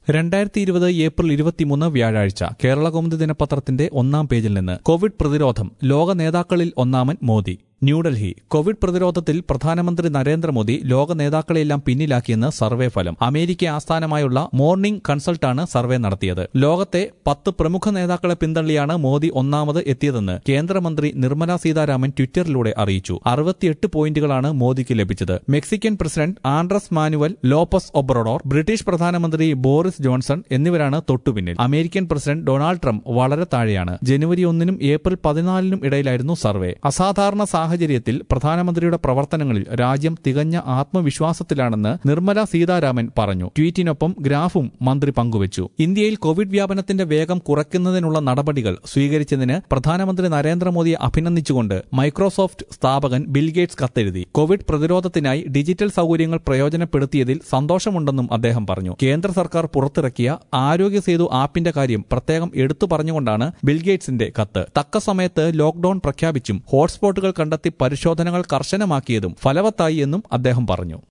രണ്ടായിരത്തി ഇരുപത് ഏപ്രിൽ ഇരുപത്തിമൂന്ന് വ്യാഴാഴ്ച കേരള കൗമുദി ദിനപത്രത്തിന്റെ ഒന്നാം പേജിൽ നിന്ന് കോവിഡ് പ്രതിരോധം ലോക നേതാക്കളിൽ ഒന്നാമൻ മോദി ന്യൂഡൽഹി കോവിഡ് പ്രതിരോധത്തിൽ പ്രധാനമന്ത്രി നരേന്ദ്രമോദി ലോക നേതാക്കളെല്ലാം പിന്നിലാക്കിയെന്ന് സർവേ ഫലം അമേരിക്ക ആസ്ഥാനമായുള്ള മോർണിംഗ് കൺസൾട്ടാണ് സർവേ നടത്തിയത് ലോകത്തെ പത്ത് പ്രമുഖ നേതാക്കളെ പിന്തള്ളിയാണ് മോദി ഒന്നാമത് എത്തിയതെന്ന് കേന്ദ്രമന്ത്രി നിർമ്മല സീതാരാമൻ ട്വിറ്ററിലൂടെ അറിയിച്ചു അറുപത്തിയെട്ട് പോയിന്റുകളാണ് മോദിക്ക് ലഭിച്ചത് Mexican president Andres Manuel Lopez Obrador British പ്രധാനമന്ത്രി ബോറിസ് ജോൺസൺ എന്നിവരാണ് തൊട്ടുപിന്നിൽ അമേരിക്കൻ പ്രസിഡന്റ് ഡൊണാൾഡ് ട്രംപ് വളരെ താഴെയാണ് ജനുവരി ഒന്നിനും ഏപ്രിൽ പതിനാലിനും ഇടയിലായിരുന്നു സർവേ അസാധാരണ സാഹചര്യത്തിൽ പ്രധാനമന്ത്രിയുടെ പ്രവർത്തനങ്ങളിൽ രാജ്യം തികഞ്ഞ ആത്മവിശ്വാസത്തിലാണെന്ന് നിർമ്മല സീതാരാമൻ പറഞ്ഞു ട്വീറ്റിനൊപ്പം ഗ്രാഫും മന്ത്രി പങ്കുവച്ചു ഇന്ത്യയിൽ കോവിഡ് വ്യാപനത്തിന്റെ വേഗം കുറയ്ക്കുന്നതിനുള്ള നടപടികൾ സ്വീകരിച്ചതിന് പ്രധാനമന്ത്രി നരേന്ദ്രമോദിയെ അഭിനന്ദിച്ചുകൊണ്ട് മൈക്രോസോഫ്റ്റ് സ്ഥാപകൻ ബിൽഗേറ്റ്സ് കത്തെഴുതി കോവിഡ് പ്രതിരോധത്തിനായി ഡിജിറ്റൽ സൗകര്യങ്ങൾ പ്രയോജനപ്പെടുത്തിയതിൽ സന്തോഷമുണ്ടെന്നും അദ്ദേഹം പറഞ്ഞു കേന്ദ്ര സർക്കാർ പുറത്തിറക്കിയ ആരോഗ്യ സേതു ആപ്പിന്റെ കാര്യം പ്രത്യേകം എടുത്തു പറഞ്ഞുകൊണ്ടാണ് ബിൽഗേറ്റ്സിന്റെ കത്ത് തക്ക സമയത്ത് ലോക്ഡൌൺ പ്രഖ്യാപിച്ചും ഹോട്ട്സ്പോട്ടുകൾ കണ്ടെത്തി പരിശോധനകൾ കർശനമാക്കിയതും ഫലവത്തായി എന്നും അദ്ദേഹം പറഞ്ഞു